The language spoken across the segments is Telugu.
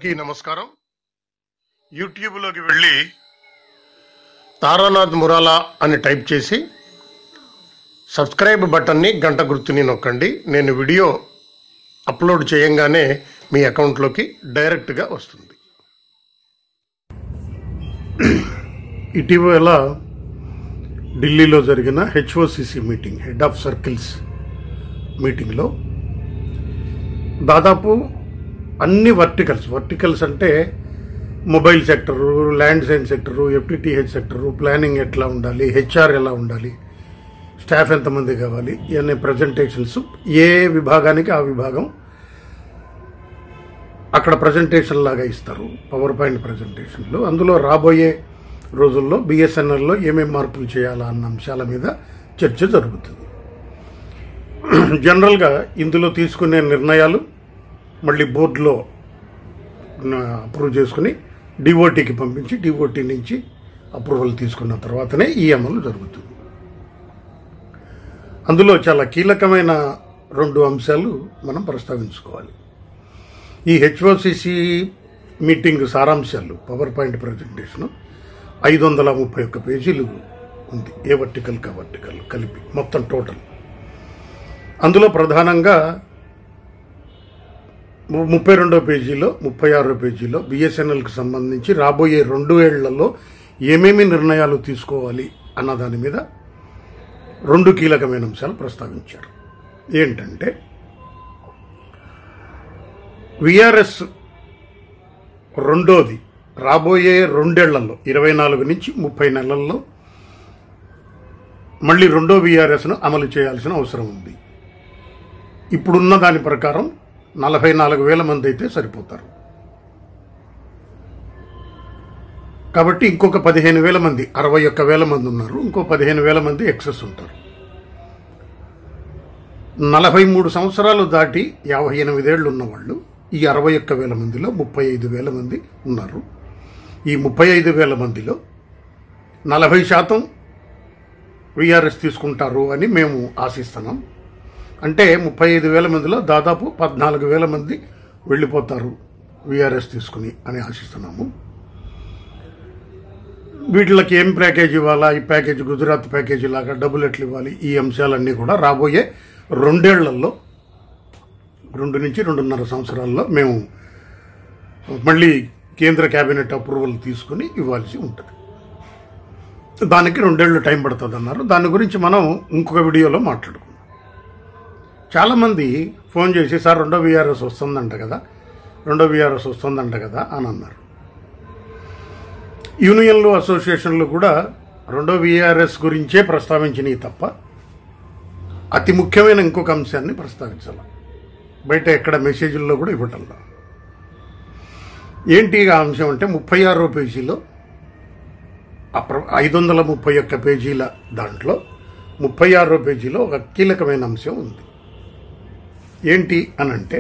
అందరికీ నమస్కారం యూట్యూబ్లోకి వెళ్ళి తారానాథ్ మురాలా అని టైప్ చేసి సబ్స్క్రైబ్ బటన్ని గంట గుర్తుని నొక్కండి నేను వీడియో అప్లోడ్ చేయంగానే మీ అకౌంట్లోకి డైరెక్ట్గా వస్తుంది ఇటీవల ఢిల్లీలో జరిగిన HOCC meeting head of circles మీటింగ్లో దాదాపు అన్ని వర్టికల్స్ వర్టికల్స్ అంటే mobile sector landlines sector FTTH sector planning ఎట్లా ఉండాలి హెచ్ఆర్ ఎలా ఉండాలి స్టాఫ్ ఎంతమంది కావాలి ఇవన్నీ ప్రజెంటేషన్స్ ఏ విభాగానికి ఆ విభాగం అక్కడ ప్రజెంటేషన్ లాగా ఇస్తారు పవర్ పాయింట్ ప్రజెంటేషన్లు అందులో రాబోయే రోజుల్లో బిఎస్ఎన్ఎల్లో ఏమేమి మార్పులు చేయాలా అన్న అంశాల మీద చర్చ జరుగుతుంది జనరల్గా ఇందులో తీసుకునే నిర్ణయాలు మళ్ళీ బోర్డులో అప్రూవ్ చేసుకుని డిఓటీకి పంపించి డిఓటీ నుంచి అప్రూవల్ తీసుకున్న తర్వాతనే ఈ అమలు జరుగుతుంది అందులో చాలా కీలకమైన రెండు అంశాలు మనం ప్రస్తావించుకోవాలి ఈ హెచ్ఓసిసి మీటింగ్ సారాంశాలు పవర్ పాయింట్ ప్రజెంటేషన్ ఐదు వందల ముప్పై ఒక్క పేజీలు ఉంది ఏ వర్టికల్ కా వర్టికల్ కలిపి మొత్తం టోటల్ అందులో ప్రధానంగా ము- ముప్పై రెండో పేజీలో ముప్పై ఆరో పేజీలో బిఎస్ఎన్ఎల్కి సంబంధించి రాబోయే రెండు ఏళ్లలో ఏమేమి నిర్ణయాలు తీసుకోవాలి అన్న దాని మీద రెండు కీలకమైన అంశాలు ప్రస్తావించారు ఏంటంటే విఆర్ఎస్ రెండోది రాబోయే రెండేళ్లలో ఇరవై నాలుగు నుంచి ముప్పై నెలల్లో మళ్ళీ రెండో విఆర్ఎస్ను అమలు చేయాల్సిన అవసరం ఉంది ఇప్పుడున్న దాని ప్రకారం నలభై నాలుగు వేల మంది అయితే సరిపోతారు కాబట్టి ఇంకొక పదిహేను వేల మంది అరవై ఒక్క వేల మంది ఉన్నారు ఇంకో పదిహేను వేల మంది ఎక్సెస్ ఉంటారు నలభై మూడు సంవత్సరాలు దాటి యాభై ఎనిమిదేళ్లు ఉన్నవాళ్ళు ఈ అరవై ఒక్క వేల మందిలో ముప్పై ఐదు వేల మంది ఉన్నారు ఈ ముప్పై ఐదు వేల మందిలో నలభై శాతం విఆర్ఎస్ తీసుకుంటారు అని మేము ఆశిస్తున్నాం అంటే ముప్పై ఐదు వేల మందిలో దాదాపు పద్నాలుగు వేల మంది వెళ్ళిపోతారు విఆర్ఎస్ తీసుకుని అని ఆశిస్తున్నాము వీటికి ఏం ప్యాకేజ్ ఇవ్వాలా ఈ ప్యాకేజ్ గుజరాత్ ప్యాకేజీ లాగా డబ్బులు ఎట్లు ఇవ్వాలి ఈ అంశాలన్నీ కూడా రాబోయే రెండేళ్లలో రెండు నుంచి రెండున్నర సంవత్సరాల్లో మేము మళ్ళీ కేంద్ర కేబినెట్ అప్రూవల్ తీసుకుని ఇవ్వాల్సి ఉంటుంది దానికి రెండేళ్లు టైం పడుతుంది అన్నారు దాని గురించి మనం ఇంకొక వీడియోలో మాట్లాడుకుందాం చాలామంది ఫోన్ చేసి సార్ రెండో విఆర్ఎస్ వస్తుందంట కదా రెండో విఆర్ఎస్ వస్తుందంట కదా అని అన్నారు యూనియన్లు అసోసియేషన్లు కూడా రెండో విఆర్ఎస్ గురించే ప్రస్తావించినవి తప్ప అతి ముఖ్యమైన ఇంకొక అంశాన్ని ప్రస్తావించాలి బయట ఎక్కడ మెసేజ్ల్లో కూడా ఇవ్వటంలా ఏంటి ఆ అంశం అంటే ముప్పై ఆరో పేజీలో ఐదు వందల ముప్పై ఒక్క పేజీల దాంట్లో ముప్పై ఆరో పేజీలో ఒక కీలకమైన అంశం ఉంది ఏంటి అనంటే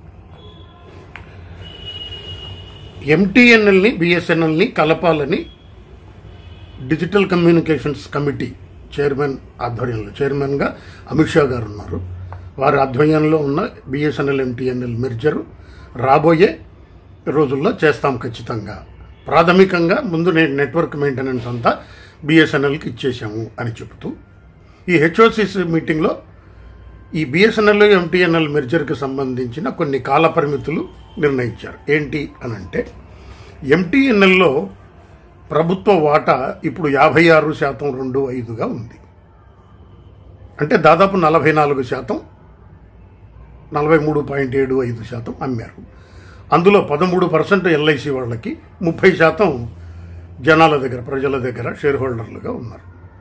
ఎంటీఎన్ఎల్ని బిఎస్ఎన్ఎల్ని కలపాలని డిజిటల్ కమ్యూనికేషన్స్ కమిటీ చైర్మన్ ఆధ్వర్యంలో చైర్మన్గా అమిత్ షా గారు ఉన్నారు వారి ఆధ్వర్యంలో ఉన్న బిఎస్ఎన్ఎల్ ఎంటీఎన్ఎల్ మెర్జరు రాబోయే రోజుల్లో చేస్తాం ఖచ్చితంగా ప్రాథమికంగా ముందు నే- నెట్వర్క్ మెయింటెనెన్స్ అంతా బిఎస్ఎన్ఎల్కి ఇచ్చేసాము అని చెబుతూ ఈ హెచ్ఓసిసి మీటింగ్లో ఈ బిఎస్ఎన్ఎల్ ఎంటీఎన్ఎల్ మెర్జర్కి సంబంధించిన కొన్ని కాల పరిమితులు నిర్ణయించారు ఏంటి అని అంటే ఎంటీఎన్ఎల్లో ప్రభుత్వ వాటా ఇప్పుడు యాభై ఆరు శాతం రెండు ఐదుగా ఉంది అంటే దాదాపు నలభై నాలుగు శాతం నలభై మూడు పాయింట్ ఏడు ఐదు శాతం అమ్మారు అందులో పదమూడు పర్సెంట్ ఎల్ఐసి వాళ్ళకి ముప్పై శాతం జనాల దగ్గర ప్రజల దగ్గర షేర్ హోల్డర్లుగా ఉన్నారు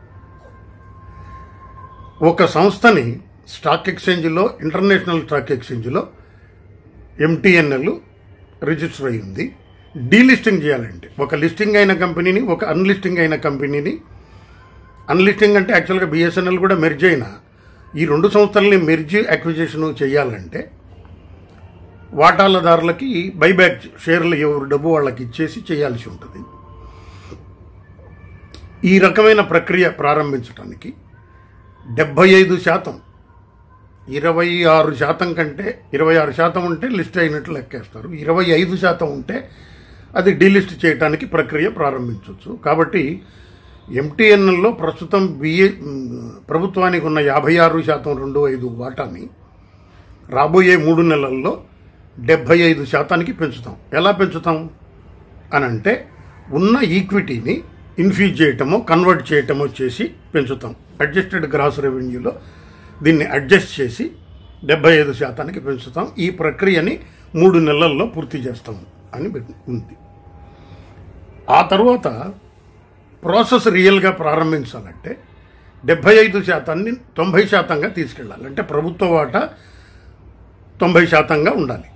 ఒక సంస్థని స్టాక్ ఎక్స్చేంజ్లో ఇంటర్నేషనల్ స్టాక్ ఎక్స్చేంజ్లో ఎంటీఎన్ఎల్ రిజిస్టర్ అయింది డీలిస్టింగ్ చేయాలంటే ఒక లిస్టింగ్ అయిన కంపెనీని ఒక అన్లిస్టింగ్ అయిన కంపెనీని అన్లిస్టింగ్ అంటే యాక్చువల్గా బిఎస్ఎన్ఎల్ కూడా మెర్జ్ అయిన ఈ రెండు సంస్థల్ని మెర్జ్ అక్విజిషన్ చేయాలంటే వాటాలదారులకి బైబ్యాక్ షేర్లు ఎవరు డబ్బు వాళ్ళకి ఇచ్చేసి చేయాల్సి ఉంటుంది ఈ రకమైన ప్రక్రియ ప్రారంభించడానికి డెబ్బై ఐదు శాతం ఇరవై ఆరు శాతం కంటే ఇరవై ఆరు శాతం ఉంటే లిస్ట్ అయినట్లు లెక్కేస్తారు ఇరవై ఐదు శాతం ఉంటే అది డీలిస్ట్ చేయడానికి ప్రక్రియ ప్రారంభించవచ్చు కాబట్టి ఎంటీఎన్ఎల్లో ప్రస్తుతం బిఏ ప్రభుత్వానికి ఉన్న యాభై ఆరు శాతం రెండు ఐదు వాటాని రాబోయే మూడు నెలల్లో డెబ్బై ఐదు శాతానికి పెంచుతాం ఎలా పెంచుతాం అని అంటే ఉన్న ఈక్విటీని ఇన్ఫ్యూజ్ చేయటమో కన్వర్ట్ చేయటమో చేసి పెంచుతాం అడ్జస్టెడ్ గ్రాస్ రెవెన్యూలో దీన్ని అడ్జస్ట్ చేసి డెబ్బై ఐదు శాతానికి పెంచుతాం ఈ ప్రక్రియని మూడు నెలల్లో పూర్తి చేస్తాం అని పెట్- ఉంది ఆ తర్వాత ప్రాసెస్ రియల్గా ప్రారంభించాలంటే డెబ్బై ఐదు శాతాన్ని తొంభై శాతంగా తీసుకెళ్ళాలి అంటే ప్రభుత్వ వాటా తొంభై శాతంగా ఉండాలి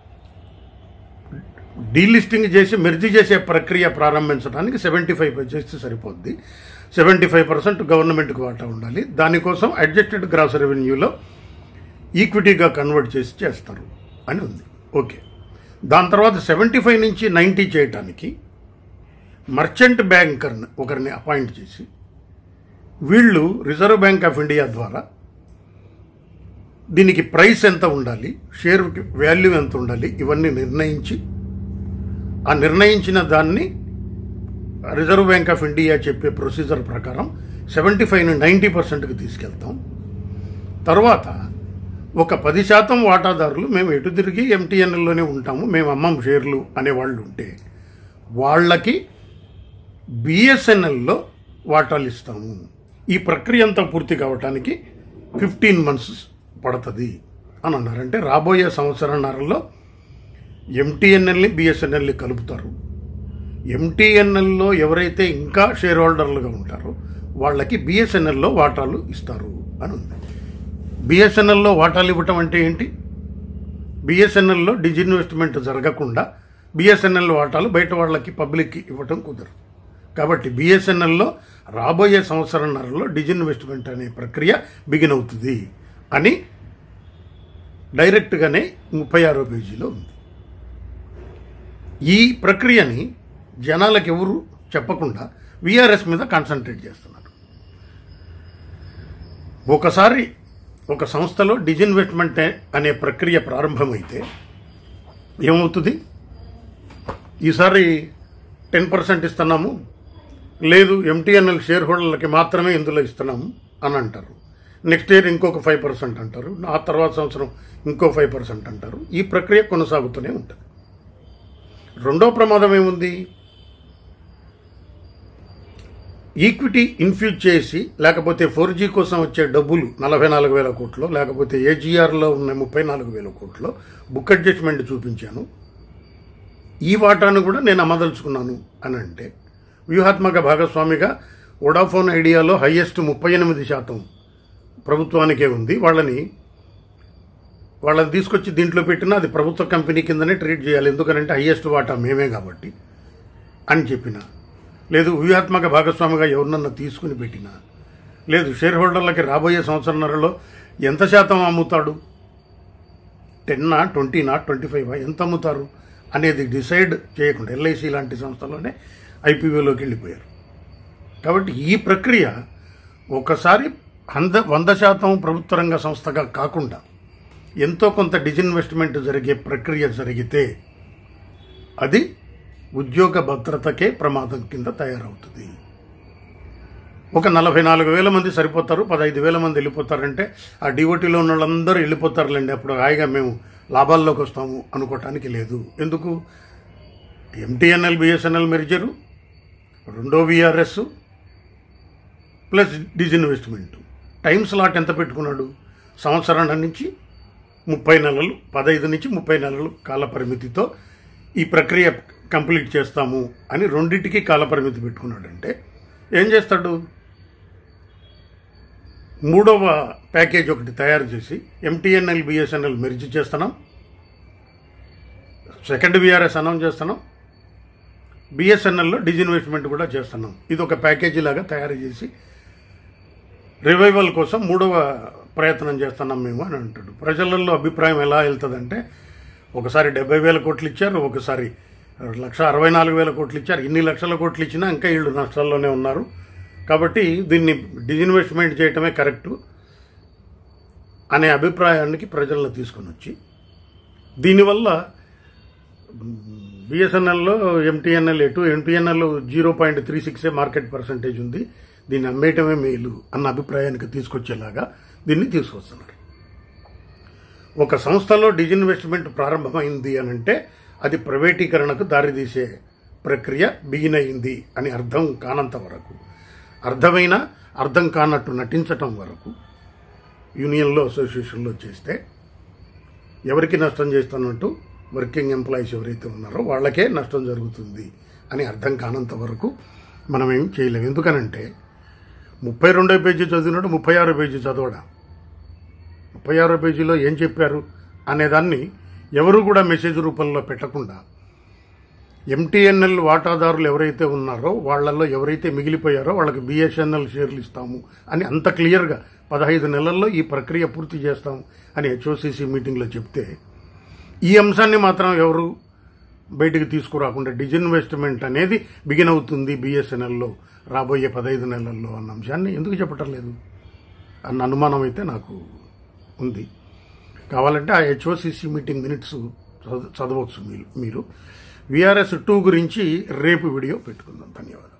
డీలిస్టింగ్ చేసి మెర్జీ చేసే ప్రక్రియ ప్రారంభించడానికి సెవెంటీ ఫైవ్ చేస్తే సరిపోద్ది సెవెంటీ ఫైవ్ పర్సెంట్ గవర్నమెంట్కి వాటా ఉండాలి దానికోసం అడ్జస్టెడ్ గ్రాస్ రెవెన్యూలో ఈక్విటీగా కన్వర్ట్ చేసి చేస్తారు అని ఉంది ఓకే దాని తర్వాత సెవెంటీ ఫైవ్ నుంచి నైంటీ చేయటానికి మర్చెంట్ బ్యాంకర్ని ఒకరిని అపాయింట్ చేసి వీళ్ళు రిజర్వ్ బ్యాంక్ ఆఫ్ ఇండియా ద్వారా దీనికి ప్రైస్ ఎంత ఉండాలి షేర్ వాల్యూ ఎంత ఉండాలి ఇవన్నీ నిర్ణయించి ఆ నిర్ణయించిన దాన్ని రిజర్వ్ బ్యాంక్ ఆఫ్ ఇండియా చెప్పే ప్రొసీజర్ ప్రకారం సెవెంటీ ఫైవ్ నైంటీ పర్సెంట్కి తీసుకెళ్తాం తర్వాత ఒక పది శాతం వాటాదారులు మేము ఎటు తిరిగి ఎంటీఎన్ఎల్లోనే ఉంటాము మేము అమ్మం షేర్లు అనేవాళ్ళు ఉంటే వాళ్ళకి బిఎస్ఎన్ఎల్లో వాటాలు ఇస్తాము ఈ ప్రక్రియ అంతా పూర్తి కావటానికి ఫిఫ్టీన్ మంత్స్ పడుతుంది అని అన్నారు అంటే రాబోయే సంవత్సరంన్నరలో ఎంటీఎన్ఎల్ని బిఎస్ఎన్ఎల్ని కలుపుతారు ఎంటీఎన్ఎల్లో ఎవరైతే ఇంకా షేర్ హోల్డర్లుగా ఉంటారో వాళ్ళకి బిఎస్ఎన్ఎల్లో వాటాలు ఇస్తారు అని ఉంది బిఎస్ఎన్ఎల్లో వాటాలు ఇవ్వటం అంటే ఏంటి బిఎస్ఎన్ఎల్లో డిజిన్వెస్ట్మెంట్ జరగకుండా బిఎస్ఎన్ఎల్ వాటాలు బయట వాళ్ళకి పబ్లిక్కి ఇవ్వటం కుదరదు కాబట్టి బిఎస్ఎన్ఎల్లో రాబోయే సంవత్సరంన్నరలో డిజిన్వెస్ట్మెంట్ అనే ప్రక్రియ బిగిన్ అవుతుంది అని డైరెక్ట్గానే ముప్పై ఆరో పేజీలో ఉంది ఈ ప్రక్రియని జనాలకు ఎవరు చెప్పకుండా విఆర్ఎస్ మీద కాన్సన్ట్రేట్ చేస్తున్నారు ఒకసారి ఒక సంస్థలో డిజిన్వెస్ట్మెంట్ అనే ప్రక్రియ ప్రారంభమైతే ఏమవుతుంది ఈసారి టెన్ పర్సెంట్ ఇస్తున్నాము లేదు ఎంటీఎన్ఎల్ షేర్ హోల్డర్లకి మాత్రమే ఇందులో ఇస్తున్నాము అని అంటారు నెక్స్ట్ ఇయర్ ఇంకొక ఫైవ్ పర్సెంట్ అంటారు ఆ తర్వాత సంవత్సరం ఇంకో ఫైవ్ పర్సెంట్ అంటారు ఈ ప్రక్రియ కొనసాగుతూనే ఉంటుంది రెండో ప్రమాదం ఏముంది ఈక్విటీ ఇన్ఫ్యూజ్ చేసి లేకపోతే ఫోర్ జీ కోసం వచ్చే డబ్బులు నలభై నాలుగు వేల కోట్లు లేకపోతే ఏజీఆర్లో ఉన్న ముప్పై నాలుగు వేల కోట్లు బుక్ అడ్జస్ట్మెంట్ చూపించాను ఈ వాటాను కూడా నేను అమ్మదలుచుకున్నాను అని అంటే వ్యూహాత్మక భాగస్వామిగా వోడాఫోన్ ఐడియాలో హయ్యెస్ట్ ముప్పై ఎనిమిది శాతం ప్రభుత్వానికే ఉంది వాళ్ళని వాళ్ళని తీసుకొచ్చి దీంట్లో పెట్టినా అది ప్రభుత్వ కంపెనీ కిందనే ట్రీట్ చేయాలి ఎందుకనంటే హయ్యెస్ట్ వాటా మేమే కాబట్టి అని చెప్పిన లేదు వ్యూహాత్మక భాగస్వామిగా ఎవరినన్నా తీసుకుని పెట్టినా లేదు షేర్ హోల్డర్లకి రాబోయే సంవత్సరంన్నరలో ఎంత శాతం అమ్ముతాడు టెన్నా ట్వంటీనా ట్వంటీ ఫైవ్ ఎంత అమ్ముతారు అనేది డిసైడ్ చేయకుండా ఎల్ఐసి లాంటి సంస్థలోనే ఐపీఓలోకి వెళ్ళిపోయారు కాబట్టి ఈ ప్రక్రియ ఒకసారి వంద వంద శాతం ప్రభుత్వ రంగ సంస్థగా కాకుండా ఎంతో కొంత డిజిన్వెస్ట్మెంట్ జరిగే ప్రక్రియ జరిగితే అది ఉద్యోగ భద్రతకే ప్రమాదం కింద తయారవుతుంది ఒక నలభై నాలుగు వేల మంది సరిపోతారు పదహైదు వేల మంది వెళ్ళిపోతారంటే ఆ డిఓటీలో ఉన్న వాళ్ళందరూ వెళ్ళిపోతారులేండి అప్పుడు హాయిగా మేము లాభాల్లోకి వస్తాము అనుకోవటానికి లేదు ఎందుకు ఎంటీఎన్ఎల్ బిఎస్ఎన్ఎల్ మెరిజరు రెండో VRS plus disinvestment time slot ఎంత పెట్టుకున్నాడు సంవత్సరం నుంచి ముప్పై నెలలు పదహైదు నుంచి ముప్పై నెలలు కాల పరిమితితో ఈ ప్రక్రియ కంప్లీట్ చేస్తాము అని రెండింటికి కాల పరిమితి పెట్టుకున్నాడంటే ఏం చేస్తాడు మూడవ ప్యాకేజ్ ఒకటి తయారు చేసి ఎంటీఎన్ఎల్ బిఎస్ఎన్ఎల్ మెరిచి చేస్తున్నాం సెకండ్ విఆర్ఎస్ అనౌన్స్ చేస్తున్నాం బిఎస్ఎన్ఎల్లో డిజిన్వెస్ట్మెంట్ కూడా చేస్తున్నాం ఇది ఒక ప్యాకేజీ లాగా తయారు చేసి రివైవల్ కోసం మూడవ ప్రయత్నం చేస్తున్నాం మేము అని అంటాడు ప్రజలలో అభిప్రాయం ఎలా వెళ్తుందంటే ఒకసారి డెబ్బై వేల కోట్లు ఇచ్చారు ఒకసారి లక్ష అరవై నాలుగు వేల కోట్లు ఇచ్చారు ఇన్ని లక్షల కోట్లు ఇచ్చినా ఇంకా వీళ్ళు నష్టాల్లోనే ఉన్నారు కాబట్టి దీన్ని డిజిన్వెస్ట్మెంట్ చేయటమే కరెక్టు అనే అభిప్రాయానికి ప్రజలను తీసుకొని వచ్చి దీనివల్ల బిఎస్ఎన్ఎల్లో ఎంటీఎన్ఎల్ ఎటు ఎంటీఎన్ఎల్ జీరో పాయింట్ త్రీ సిక్సే మార్కెట్ పర్సంటేజ్ ఉంది దీన్ని అమ్మేయటమే మేలు అన్న అభిప్రాయానికి తీసుకొచ్చేలాగా దీన్ని తీసుకొస్తున్నారు ఒక సంస్థలో డిజిన్వెస్ట్మెంట్ ప్రారంభమైంది అని అంటే అది ప్రైవేటీకరణకు దారితీసే ప్రక్రియ బిగిన్ అయింది అని అర్థం కానంత వరకు అర్థమైన అర్థం కానట్టు నటించటం వరకు యూనియన్లో అసోసియేషన్లో చేస్తే ఎవరికి నష్టం చేస్తున్నట్టు వర్కింగ్ ఎంప్లాయీస్ ఎవరైతే ఉన్నారో వాళ్ళకే నష్టం జరుగుతుంది అని అర్థం కానంత వరకు మనం ఏం చేయలేము ఎందుకనంటే ముప్పై రెండో పేజీ చదివినాడు ముప్పై ఆరో పేజీ చదవడా ముప్పై ఆరో పేజీలో ఏం చెప్పారు అనేదాన్ని ఎవరు కూడా మెసేజ్ రూపంలో పెట్టకుండా ఎంటీఎన్ఎల్ వాటాదారులు ఎవరైతే ఉన్నారో వాళ్ళల్లో ఎవరైతే మిగిలిపోయారో వాళ్ళకి బిఎస్ఎన్ఎల్ షేర్లు ఇస్తాము అని అంత క్లియర్గా పదహైదు నెలల్లో ఈ ప్రక్రియ పూర్తి చేస్తాం అని హెచ్ఓసిసి మీటింగ్లో చెప్తే ఈ అంశాన్ని మాత్రం ఎవరు బయటికి తీసుకురాకుండా డిజిన్వెస్ట్మెంట్ అనేది బిగిన్ అవుతుంది బిఎస్ఎన్ఎల్లో రాబోయే పదహైదు నెలల్లో అన్న అంశాన్ని ఎందుకు చెప్పటం లేదు అన్న అనుమానం అయితే నాకు ఉంది కావాలంటే ఆ హెచ్ఓసిసి మీటింగ్ మినిట్స్ చదవచ్చు మీరు మీరు విఆర్ఎస్ టూ గురించి రేపు వీడియో పెట్టుకుందాం ధన్యవాదాలు